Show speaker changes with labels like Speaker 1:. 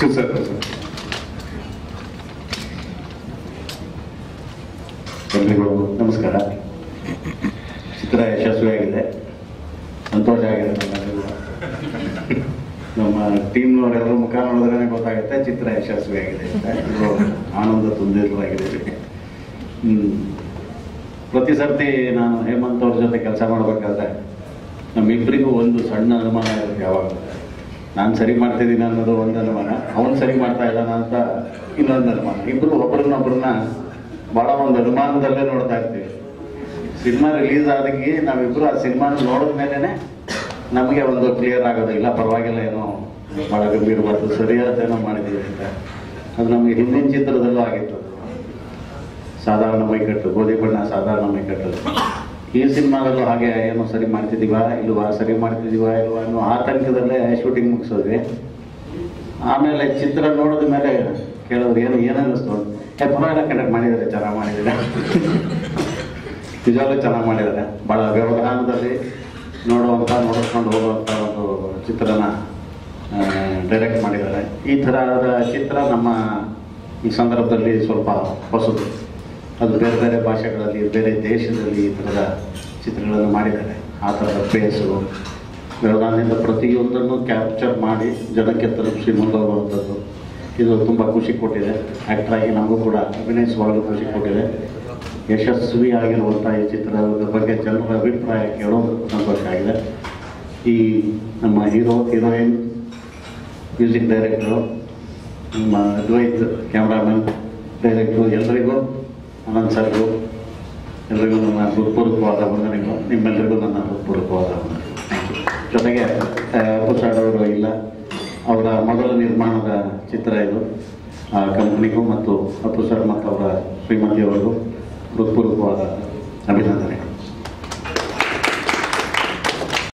Speaker 1: Sir
Speaker 2: ಎಲ್ರಿಗೂ ನಮಸ್ಕಾರ ಚಿತ್ರ ಯಶಸ್ವಿಯಾಗಿದೆ ಸಂತೋಷ ಆಗಿದೆ ನಮ್ಮೆಲ್ಲರಿಗೂ. ನಮ್ಮ ಟೀಮ್ನವರೆಲ್ಲರ ಮುಖ ನೋಡಿದ್ರೆ ಗೊತ್ತಾಗುತ್ತೆ ಚಿತ್ರ ಯಶಸ್ವಿಯಾಗಿದೆ ಅಂತ ಇದು ಆನಂದ ತುಂಬಿರಲಾಗಿದೆ ಹ್ಮ್. ಪ್ರತಿ ಸರ್ತಿ ನಾನು ಹೇಮಂತ್ ಅವ್ರ ಜೊತೆ ಕೆಲಸ ಮಾಡಬೇಕಾದ್ರೆ ನಮ್ಮಿಬ್ಬರಿಗೂ ಒಂದು ಸಣ್ಣ ಅನುಮಾನ ಇರುತ್ತೆ ಯಾವಾಗ ನಾನು ಸರಿ ಮಾಡ್ತಿದ್ದೀನಿ ಅನ್ನೋದು ಒಂದು ಅನುಮಾನ ಅವನು ಸರಿ ಮಾಡ್ತಾ ಇದ್ದಾನ ಅಂತ ಇನ್ನೊಂದು ಅನುಮಾನ ಇಬ್ಬರು ಒಬ್ಬರನ್ನೊಬ್ಬರನ್ನ ಭಾಳ ಒಂದು ಅನುಮಾನದಲ್ಲೇ ನೋಡ್ತಾ ಇರ್ತೀವಿ ಸಿನಿಮಾ ರಿಲೀಸ್ ಆದಾಗಿ ನಾವಿಬ್ಬರು ಆ ಸಿನಿಮಾ ನೋಡಿದ ಮೇಲೇ ನಮಗೆ ಒಂದು ಕ್ಲಿಯರ್ ಆಗೋದು ಇಲ್ಲ ಪರವಾಗಿಲ್ಲ ಏನೋ ಭಾಳ ಗಂಭೀರವಾದ ಸರಿಯಾದ ಮಾಡಿದ್ದೀವಿ ಅಂತ ಅದು ನಮಗೆ ಹಿಂದಿನ ಚಿತ್ರದಲ್ಲೂ ಆಗಿತ್ತು ಸಾಧಾರಣ ಮೈಕಟ್ಟು ಗೋಧಿ ಬಣ್ಣ ಸಾಧಾರಣ ಮೈಕಟ್ಟು ಈ ಸಿನಿಮಾದಲ್ಲೂ ಹಾಗೆ ಏನೋ ಸರಿ ಮಾಡ್ತಿದ್ದೀವಾ ಇಲ್ವಾ ಸರಿ ಮಾಡ್ತಿದ್ದೀವಾ ಇಲ್ವಾ ಅನ್ನೋ ಆತಂಕದಲ್ಲೇ ಶೂಟಿಂಗ್ ಮುಗಿಸೋದ್ವಿ ಆಮೇಲೆ ಚಿತ್ರ ನೋಡಿದ ಮೇಲೆ ಕೇಳೋದು ಏನು ಏನನ್ನಿಸ್ತು ಏ ಪರವಾಗಿಲ್ಲ ಕಂಡಕ್ಟ್ ಮಾಡಿದ್ದಾರೆ ಚೆನ್ನಾಗಿ ಮಾಡಿದ್ದಾರೆ ನಿಜವಾಗ್ಲೂ ಚೆನ್ನಾಗಿ ಮಾಡಿದ್ದಾರೆ ಭಾಳ ವ್ಯವಧಾನದಲ್ಲಿ ನೋಡುವಂಥ ನೋಡಿಸ್ಕೊಂಡು ಹೋಗುವಂಥ ಒಂದು ಚಿತ್ರನ ಡೈರೆಕ್ಟ್ ಮಾಡಿದ್ದಾರೆ ಈ ಥರದ ಚಿತ್ರ ನಮ್ಮ ಈ ಸಂದರ್ಭದಲ್ಲಿ ಸ್ವಲ್ಪ ಹೊಸದು ಅದು ಬೇರೆ ಬೇರೆ ಭಾಷೆಗಳಲ್ಲಿ ಬೇರೆ ದೇಶದಲ್ಲಿ ಈ ಥರದ ಚಿತ್ರಗಳನ್ನು ಮಾಡಿದ್ದಾರೆ ಆ ಥರದ ಫೇಸು ವ್ಯವಧಾನದಿಂದ ಪ್ರತಿಯೊಂದನ್ನು ಕ್ಯಾಪ್ಚರ್ ಮಾಡಿ ಜನಕ್ಕೆ ತಲುಪಿಸಿ ಮುಂದೋಗುವಂಥದ್ದು ಇದು ತುಂಬ ಖುಷಿ ಕೊಟ್ಟಿದೆ ಆ್ಯಕ್ಟ್ರಾಗಿ ನಮಗೂ ಕೂಡ ಅಭಿನಯಿಸುವಾಗಲೂ ಖುಷಿ ಕೊಟ್ಟಿದೆ ಯಶಸ್ವಿ ಆಗಿರುವಂಥ ಈ ಚಿತ್ರದ ಬಗ್ಗೆ ಜನರ ಅಭಿಪ್ರಾಯ ಕೇಳೋದು ಸಂತೋಷ ಆಗಿದೆ ಈ ನಮ್ಮ ಹೀರೋ ಹೀರೋಯಿನ್ ಮ್ಯೂಸಿಕ್ ಡೈರೆಕ್ಟ್ರು ನಮ್ಮ ಅದ್ವೈತ್ ಕ್ಯಾಮ್ರಾಮನ್ ಡೈರೆಕ್ಟ್ರು ಎಲ್ಲರಿಗೂ ಅನಂತ್ ಸರ್ಗೂ ಎಲ್ರಿಗೂ ನನ್ನ ಹೃತ್ಪೂರ್ವಕವಾದ ವಂದನೆಗಳು ನಿಮ್ಮೆಲ್ಲರಿಗೂ ನನ್ನ ಹೃತ್ಪೂರ್ವಕವಾದ ವಂದನೆಗಳು ಥ್ಯಾಂಕ್ ಯು ಜೊತೆಗೆ ಪುಸಾಡ್ ಅವರು ಇಲ್ಲ ಅವರ ಮೊದಲ ನಿರ್ಮಾಣದ ಚಿತ್ರ ಇದು ಆ ಕಂಪ್ನಿಗೂ ಮತ್ತು ಅಪ್ಪು ಸರ್ ಮತ್ತು ಅವರ ಶ್ರೀಮತಿಯವರಿಗೂ ಹೃತ್ಪೂರ್ವಕವಾದ ಅಭಿನಂದನೆ